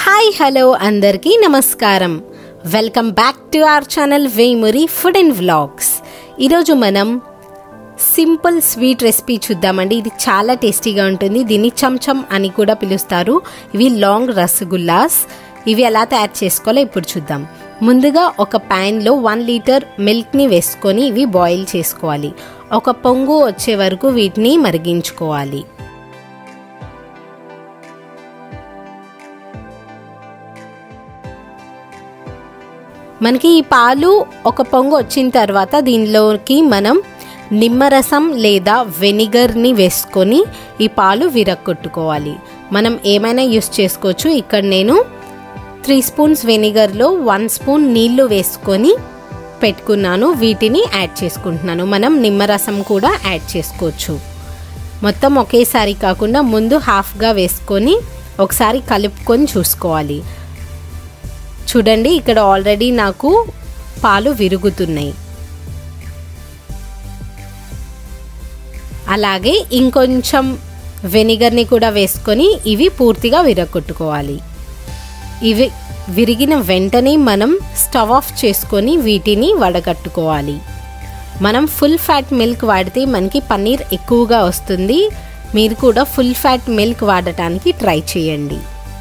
hi hello అందరికీ నమస్కారం welcome back to our channel Vemuri food and vlogs ఈరోజు మనం సింపుల్ స్వీట్ రెసిపీ చూద్దామండి ఇది చాలా టేస్టీగా ఉంటుంది దీన్ని చంచం అని కూడా పిలుస్తారు ఇవి లాంగ్ రసగుల్లాస్ ఇవి ఎలా తయారు చేసుకోవాలో ఇప్పుడు చూద్దాం ముందుగా ఒక ప్యాన్లో వన్ లీటర్ మిల్క్ని వేసుకొని ఇవి బాయిల్ చేసుకోవాలి ఒక పొంగు వచ్చే వరకు వీటిని మరిగించుకోవాలి మనకి ఈ పాలు ఒక పొంగు వచ్చిన తర్వాత దీనిలోకి మనం నిమ్మరసం లేదా వెనిగర్ని వేసుకొని ఈ పాలు విరక్కొట్టుకోవాలి మనం ఏమైనా యూస్ చేసుకోవచ్చు ఇక్కడ నేను త్రీ స్పూన్స్ వెనిగర్లో వన్ స్పూన్ నీళ్లు వేసుకొని పెట్టుకున్నాను వీటిని యాడ్ చేసుకుంటున్నాను మనం నిమ్మరసం కూడా యాడ్ చేసుకోవచ్చు మొత్తం ఒకేసారి కాకుండా ముందు హాఫ్గా వేసుకొని ఒకసారి కలుపుకొని చూసుకోవాలి చూడండి ఇక్కడ ఆల్రెడీ నాకు పాలు విరుగుతున్నాయి అలాగే ఇంకొంచెం వెనిగర్ని కూడా వేసుకొని ఇవి పూర్తిగా విరగొట్టుకోవాలి ఇవి విరిగిన వెంటనే మనం స్టవ్ ఆఫ్ చేసుకొని వీటిని వడగట్టుకోవాలి మనం ఫుల్ ఫ్యాట్ మిల్క్ వాడితే మనకి పన్నీర్ ఎక్కువగా వస్తుంది మీరు కూడా ఫుల్ ఫ్యాట్ మిల్క్ వాడటానికి ట్రై చేయండి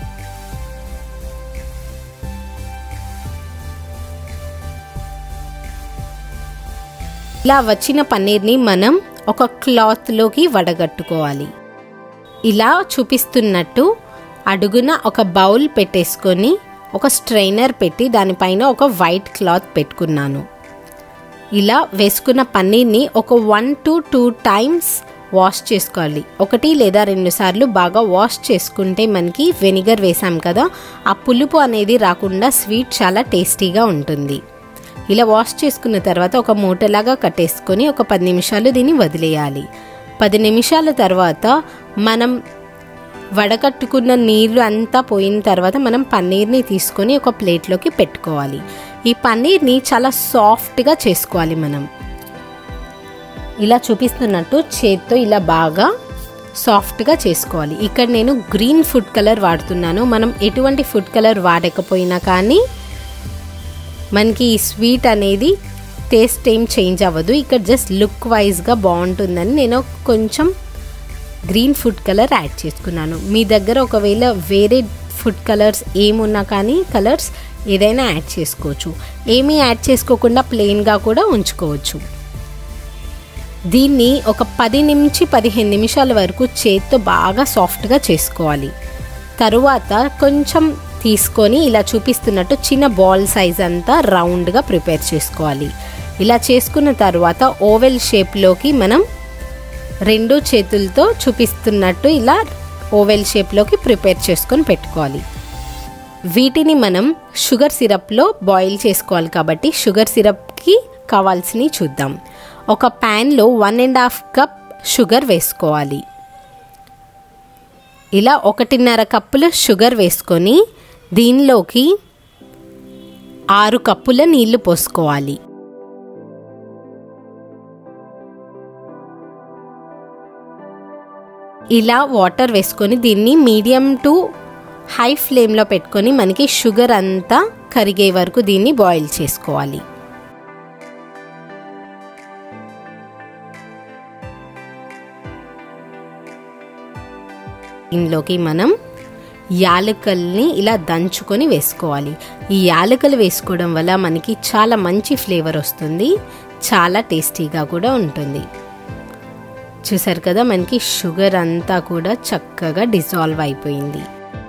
ఇలా వచ్చిన పన్నీర్ని మనం ఒక క్లాత్లోకి వడగట్టుకోవాలి ఇలా చూపిస్తున్నట్టు అడుగున ఒక బౌల్ పెట్టేసుకొని ఒక స్ట్రైనర్ పెట్టి దానిపైన ఒక వైట్ క్లాత్ పెట్టుకున్నాను ఇలా వేసుకున్న పన్నీర్ని ఒక one to two times wash చేసుకోవాలి ఒకటి లేదా రెండు సార్లు బాగా వాష్ చేసుకుంటే మనకి వెనిగర్ వేసాం కదా ఆ పులుపు అనేది రాకుండా స్వీట్ చాలా టేస్టీగా ఉంటుంది ఇలా వాష్ చేసుకున్న తర్వాత ఒక మూటలాగా కట్టేసుకొని ఒక పది నిమిషాలు దీన్ని వదిలేయాలి పది నిమిషాల తర్వాత మనం వడకట్టుకున్న నీళ్లు అంతా పోయిన తర్వాత మనం పన్నీర్ని తీసుకొని ఒక ప్లేట్లోకి పెట్టుకోవాలి ఈ పన్నీర్ని చాలా సాఫ్ట్గా చేసుకోవాలి మనం ఇలా చూపిస్తున్నట్టు చేత్తో ఇలా బాగా సాఫ్ట్గా చేసుకోవాలి ఇక్కడ నేను గ్రీన్ ఫుడ్ కలర్ వాడుతున్నాను మనం ఎటువంటి ఫుడ్ కలర్ వాడకపోయినా కానీ మనకి ఈ స్వీట్ అనేది టేస్ట్ ఏం చేంజ్ అవ్వదు ఇక్కడ జస్ట్ లుక్ వైజ్గా బాగుంటుందని నేను కొంచెం గ్రీన్ ఫుడ్ కలర్ యాడ్ చేసుకున్నాను మీ దగ్గర ఒకవేళ వేరే ఫుడ్ కలర్స్ ఏమున్నా కానీ కలర్స్ ఏదైనా యాడ్ చేసుకోవచ్చు ఏమీ యాడ్ చేసుకోకుండా ప్లెయిన్గా కూడా ఉంచుకోవచ్చు దీన్ని ఒక పది నుంచి పదిహేను నిమిషాల వరకు చేత్తో బాగా సాఫ్ట్గా చేసుకోవాలి తరువాత కొంచెం తీసుకొని ఇలా చూపిస్తున్నట్టు చిన్న బాల్ సైజ్ అంతా రౌండ్గా ప్రిపేర్ చేసుకోవాలి ఇలా చేసుకున్న తర్వాత ఓవెల్ షేప్లోకి మనం రెండు చేతులతో చూపిస్తున్నట్టు ఇలా ఓవెల్ షేప్లోకి ప్రిపేర్ చేసుకొని పెట్టుకోవాలి వీటిని మనం షుగర్ సిరప్లో బాయిల్ చేసుకోవాలి కాబట్టి షుగర్ సిరప్కి కావాల్సినవి చూద్దాం ఒక ప్యాన్లో one and half cup sugar వేసుకోవాలి ఇలా ఒకటిన్నర కప్పుల షుగర్ వేసుకొని దీనిలోకి ఆరు కప్పుల నీళ్లు పోసుకోవాలి ఇలా వాటర్ వేసుకొని దీన్ని మీడియం టు హై ఫ్లేమ్లో పెట్టుకొని మనకి షుగర్ అంతా కరిగే వరకు దీన్ని బాయిల్ చేసుకోవాలి దీనిలోకి మనం యాలకల్ని ఇలా దంచుకొని వేసుకోవాలి ఈ యాలకలు వేసుకోవడం వల్ల మనకి చాలా మంచి ఫ్లేవర్ వస్తుంది చాలా టేస్టీగా కూడా ఉంటుంది చూసారు కదా మనకి షుగర్ అంతా కూడా చక్కగా డిజాల్వ్ అయిపోయింది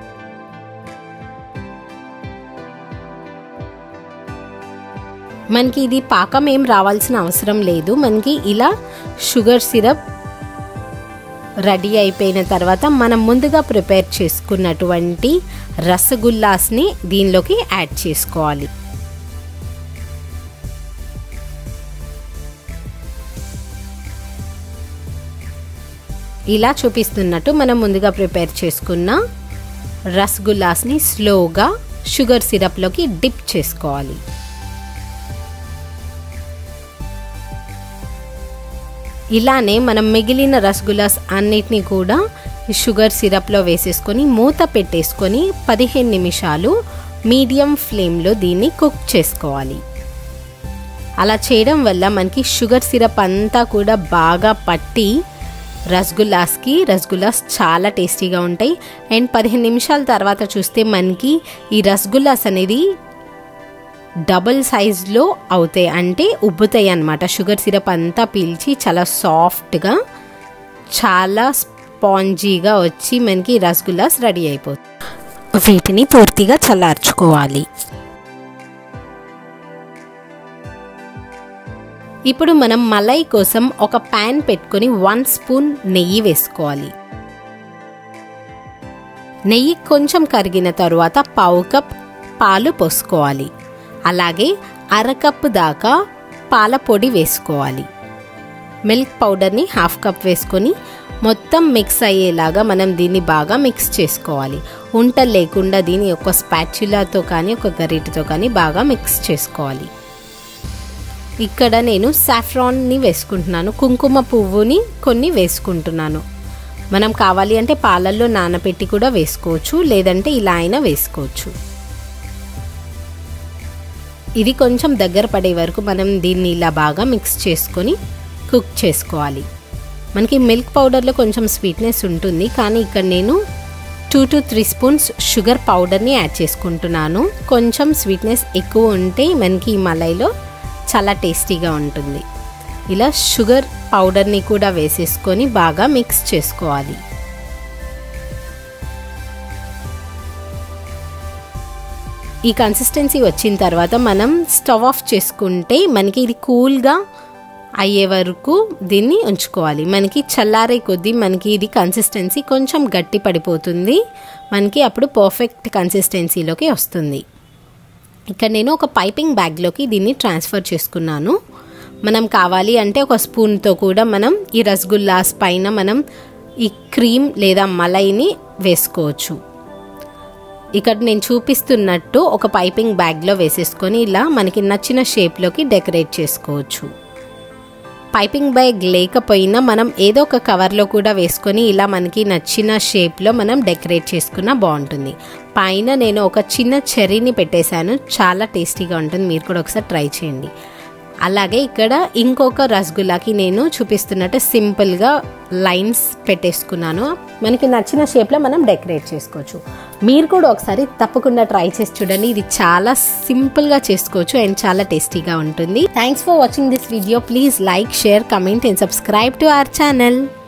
మనకి ఇది పాకం ఏం రావాల్సిన అవసరం లేదు మనకి ఇలా షుగర్ సిరప్ రెడీ అయిపోయిన తర్వాత మనం ముందుగా ప్రిపేర్ చేసుకున్నటువంటి రసగుల్లాస్ని దీనిలోకి యాడ్ చేసుకోవాలి ఇలా చూపిస్తున్నట్టు మనం ముందుగా ప్రిపేర్ చేసుకున్న రసగుల్లాస్ని స్లోగా షుగర్ సిరప్లోకి డిప్ చేసుకోవాలి ఇలానే మనం మిగిలిన రసగుల్లాస్ అన్నిటినీ కూడా ఈ షుగర్ సిరప్లో వేసేసుకొని మూత పెట్టేసుకొని పదిహేను నిమిషాలు మీడియం ఫ్లేమ్లో దీన్ని కుక్ చేసుకోవాలి అలా చేయడం వల్ల మనకి షుగర్ సిరప్ అంతా కూడా బాగా పట్టి రసగుల్లాస్కి రసగుల్లాస్ చాలా టేస్టీగా ఉంటాయి అండ్ పదిహేను నిమిషాల తర్వాత చూస్తే మనకి ఈ రసగుల్లాస్ అనేది డబుల్ సైజ్లో అవుతాయి అంటే ఉబ్బుతాయి అన్నమాట షుగర్ సిరప్ అంతా పీల్చి చాలా సాఫ్ట్గా చాలా స్పాంజీగా వచ్చి మనకి రసగుల్లాస్ రెడీ అయిపోతుంది వీటిని పూర్తిగా చల్లార్చుకోవాలి ఇప్పుడు మనం మలై కోసం ఒక ప్యాన్ పెట్టుకొని వన్ స్పూన్ నెయ్యి వేసుకోవాలి నెయ్యి కొంచెం కరిగిన తరువాత పావు కప్ పాలు పోసుకోవాలి అలాగే అరకప్పు దాకా పాల పొడి వేసుకోవాలి మిల్క్ పౌడర్ని హాఫ్ కప్ వేసుకొని మొత్తం మిక్స్ అయ్యేలాగా మనం దీన్ని బాగా మిక్స్ చేసుకోవాలి ఉంట లేకుండా దీన్ని ఒక స్పాచులాతో కానీ ఒక గరిటెతో కానీ బాగా మిక్స్ చేసుకోవాలి ఇక్కడ నేను సాఫ్రాన్ని వేసుకుంటున్నాను కుంకుమ పువ్వుని కొన్ని వేసుకుంటున్నాను మనం కావాలి అంటే పాలల్లో నానబెట్టి కూడా వేసుకోవచ్చు లేదంటే ఇలా అయినా వేసుకోవచ్చు ఇది కొంచెం దగ్గర పడే వరకు మనం దీన్ని ఇలా బాగా మిక్స్ చేసుకొని కుక్ చేసుకోవాలి మనకి మిల్క్ పౌడర్లో కొంచెం స్వీట్నెస్ ఉంటుంది కానీ ఇక్కడ నేను two to three spoons sugar పౌడర్ని యాడ్ చేసుకుంటున్నాను కొంచెం స్వీట్నెస్ ఎక్కువ ఉంటే మనకి ఈ మలైలో చాలా టేస్టీగా ఉంటుంది ఇలా షుగర్ పౌడర్ని కూడా వేసేసుకొని బాగా మిక్స్ చేసుకోవాలి ఈ కన్సిస్టెన్సీ వచ్చిన తర్వాత మనం స్టవ్ ఆఫ్ చేసుకుంటే మనకి ఇది కూల్గా అయ్యే వరకు దీన్ని ఉంచుకోవాలి మనకి చల్లారే కొద్దీ మనకి ఇది కన్సిస్టెన్సీ కొంచెం గట్టి పడిపోతుంది మనకి అప్పుడు పర్ఫెక్ట్ కన్సిస్టెన్సీలోకి వస్తుంది ఇక్కడ నేను ఒక పైపింగ్ బ్యాగ్లోకి దీన్ని ట్రాన్స్ఫర్ చేసుకున్నాను మనం కావాలి అంటే ఒక స్పూన్తో కూడా మనం ఈ రసగుల్లాస్ పైన మనం ఈ క్రీమ్ లేదా మలైని వేసుకోవచ్చు ఇక్కడ నేను చూపిస్తున్నట్టు ఒక పైపింగ్ బ్యాగ్లో వేసేసుకొని ఇలా మనకి నచ్చిన షేప్లోకి డెకరేట్ చేసుకోవచ్చు పైపింగ్ బ్యాగ్ లేకపోయినా మనం ఏదో ఒక కవర్లో కూడా వేసుకొని ఇలా మనకి నచ్చిన షేప్లో మనం డెకరేట్ చేసుకున్నా బాగుంటుంది పైన నేను ఒక చిన్న చెర్రీని పెట్టేశాను చాలా టేస్టీగా ఉంటుంది మీరు కూడా ఒకసారి ట్రై చేయండి అలాగే ఇక్కడ ఇంకొక రసగుల్లాకి నేను చూపిస్తున్నట్టు సింపుల్గా లైన్స్ పెట్టేసుకున్నాను మనకి నచ్చిన షేప్లో మనం డెకరేట్ చేసుకోవచ్చు మీరు కూడా ఒకసారి తప్పకుండా ట్రై చేసి చూడండి ఇది చాలా సింపుల్గా చేసుకోవచ్చు అండ్ చాలా టేస్టీగా ఉంటుంది thanks for watching this video please like share comment and subscribe to our channel